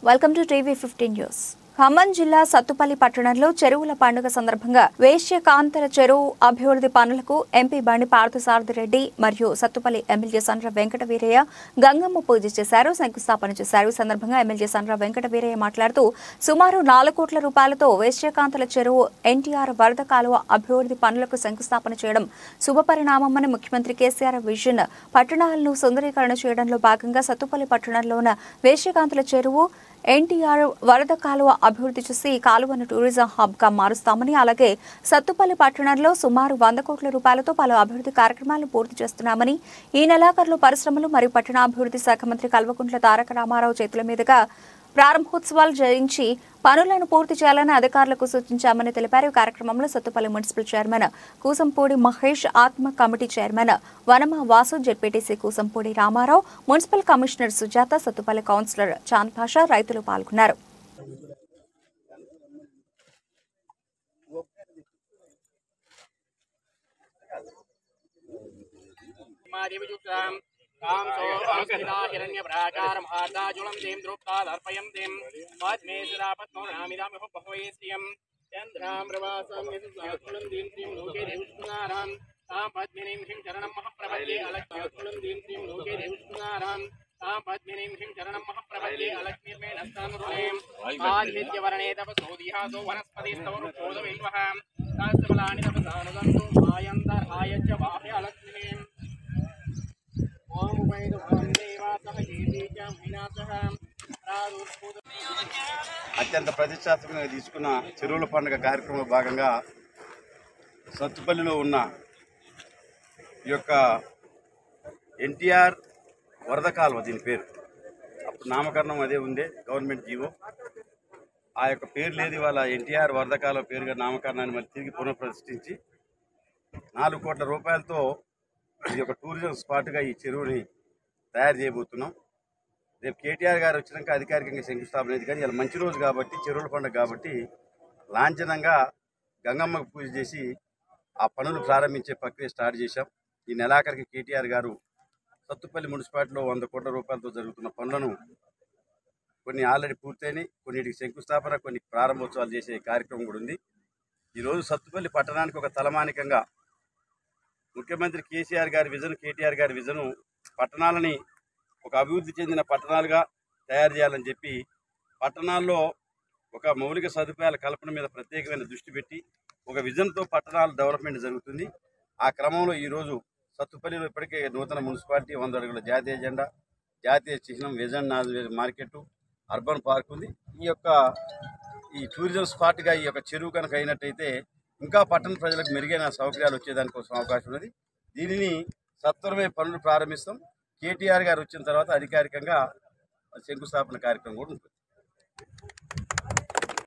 welcome to TV fifteen news Khammam జిల్లా సత్తుపల్లి పట్టణంలో చెరువుల పండుగ సందర్భంగా వేశ్యకాంతల చెరువు అభివృద్ధి పనులకు ఎంపీ బండి పార్థసారథి రెడ్డి మరియు సత్తుపల్లి ఎమ్మెల్యే సండ్ర వెంకట వీరయ్య గంగమ్మ పూజ చేశారు శంకుస్థాపన చేశారు ఈ సందర్భంగా ఎమ్మెల్యే సండ్ర వెంకట వీరయ్య మాట్లాడుతూ సుమారు నాలుగు కోట్ల రూపాయలతో వేశ్యకాంతల చెరువు ఎన్టీఆర్ వరద కాలువ అభివృద్ధి పనులకు శంకుస్థాపన చేయడం శుభపరిణామమని ముఖ్యమంత్రి కేసీఆర్ విజన్ పట్టణాలను సుందరీకరణ చేయడంలో భాగంగా సత్తుపల్లి పట్టణంలో ఉన్న వేశ్యకాంతల చెరువు ఎన్టీఆర్ వరద కాలువ అభివృద్ధి చేసి ఈ కాలువను టూరిజం హబ్ గా మారుస్తామని అలాగే సత్తుపల్లి పట్టణంలో సుమారు వంద కోట్ల రూపాయలతో పలు అభివృద్ధి కార్యక్రమాలను పూర్తి చేస్తున్నామని ఈ నెలాఖరులో పరిశ్రమలు మరియు పట్టణాభివృద్ధి శాఖ మంత్రి కల్వకుంట్ల తారక రామారావు చేతుల మీదుగా ప్రారంభోత్సవాలు జరించి పనులను పూర్తి చేయాలని అధికారులకు సూచించామని తెలిపారు ఈ కార్యక్రమంలో సత్తుపల్లి మున్సిపల్ చైర్మన్ కూసంపూడి మహేష్ ఆత్మ committee chairman Vanama Vasu ZPTC Koosampudi Ramarao municipal commissioner Sujatha Sathupalli councillor Chand Basha రైతులు పాల్గొన్నారు मादिविजुक्ताम् तां सोऽस्मिता हिरण्यप्राकारमहार्दाजुलं दें द्रुप्तादर्पयं दें पद्मे सदा पद्मो नामिदामिह बहवये श्रियं चन्द्रां प्रवासं यदुलं दीं श्रीं लोके देवस्कुनारां तां पद्मिनीं ह्रीं चरणं महप्रपद्ये अलक्ष्योत्कुलं दीं श्रीं लोके देवस्कुनारां तां पद्मिनीं ह्रीं चरणं महप्रपद्ये अलक्ष्मीर्मे नस्तानुरुणेम् आदित्यवर्णे तपसोदिहासो वनस्पतिस्तव रुक्षोदविल्वः सहस्रबलानि तपसानुदन्तु मायन्दर्हाय च बाह्य अलक्ष्मीम् ఓం ఉపైదు దేవాసహ గీతీచ మైనాసహ ప్రాదుర్భూత అత్యంత ప్రతిష్టాత్మకంగా తీసుకున్న చెరువుల పండుగ కార్యక్రమంలో భాగంగా సత్తుపల్లిలో ఉన్న ఈ యొక్క ఎన్టీఆర్ వరద కాలువ దీని పేరు అప్పుడు నామకరణం అదే ఉండే గవర్నమెంట్ జీవో ఆ యొక్క పేరు లేదు ఇవాళ ఎన్టీఆర్ వరద కాలువ పేరుగా నామకరణాన్ని మళ్ళీ తిరిగి పునఃప్రతిష్ఠించి నాలుగు కోట్ల రూపాయలతో ఇది ఒక టూరిజం స్పాట్గా ఈ చెరువుని తయారు చేయబోతున్నాం రేపు కేటీఆర్ గారు వచ్చినాక అధికారికంగా శంకుస్థాపన అయింది కానీ ఇలా మంచి రోజు కాబట్టి చెరువుల పండుగ కాబట్టి లాంఛనంగా గంగమ్మకు పూజ చేసి ఆ పనులు ప్రారంభించే ప్రక్రియ స్టార్ట్ చేశాం ఈ నెలాఖరికి కేటీఆర్ గారు సత్తుపల్లి మున్సిపాలిటీలో వంద కోట్ల రూపాయలతో జరుగుతున్న పనులను కొన్ని ఆల్రెడీ పూర్తయినాయి కొన్నిటికి శంకుస్థాపన కొన్ని ప్రారంభోత్సవాలు చేసే కార్యక్రమం కూడా ఉంది ఈరోజు సత్తుపల్లి పట్టణానికి ఒక తలమానికంగా ముఖ్యమంత్రి కేసీఆర్ గారి విజన్ కేటీఆర్ గారి విజను పట్టణాలని ఒక అభివృద్ధి చెందిన పట్టణాలుగా తయారు చేయాలని చెప్పి పట్టణాల్లో ఒక మౌలిక సదుపాయాల కల్పన మీద ప్రత్యేకమైన దృష్టి పెట్టి ఒక విజన్తో పట్టణాల డెవలప్మెంట్ జరుగుతుంది ఆ క్రమంలో ఈరోజు సత్తుపల్లిలో ఇప్పటికే నూతన మున్సిపాలిటీ వంద అడుగుల జాతీయ జెండా జాతీయ చిహ్నం విజన్ నాజ్ మార్కెట్ అర్బన్ పార్క్ ఉంది ఈ యొక్క ఈ టూరిజం స్పాట్గా ఈ యొక్క చెరువు కనుక అయినట్టయితే ఇంకా పట్టణ ప్రజలకు మెరుగైన సౌకర్యాలు వచ్చేదానికోసం అవకాశం ఉన్నది దీనిని సత్వరమే పనులు ప్రారంభిస్తాం కేటీఆర్ గారు వచ్చిన తర్వాత అధికారికంగా శంకుస్థాపన కార్యక్రమం కూడా ఉంటుంది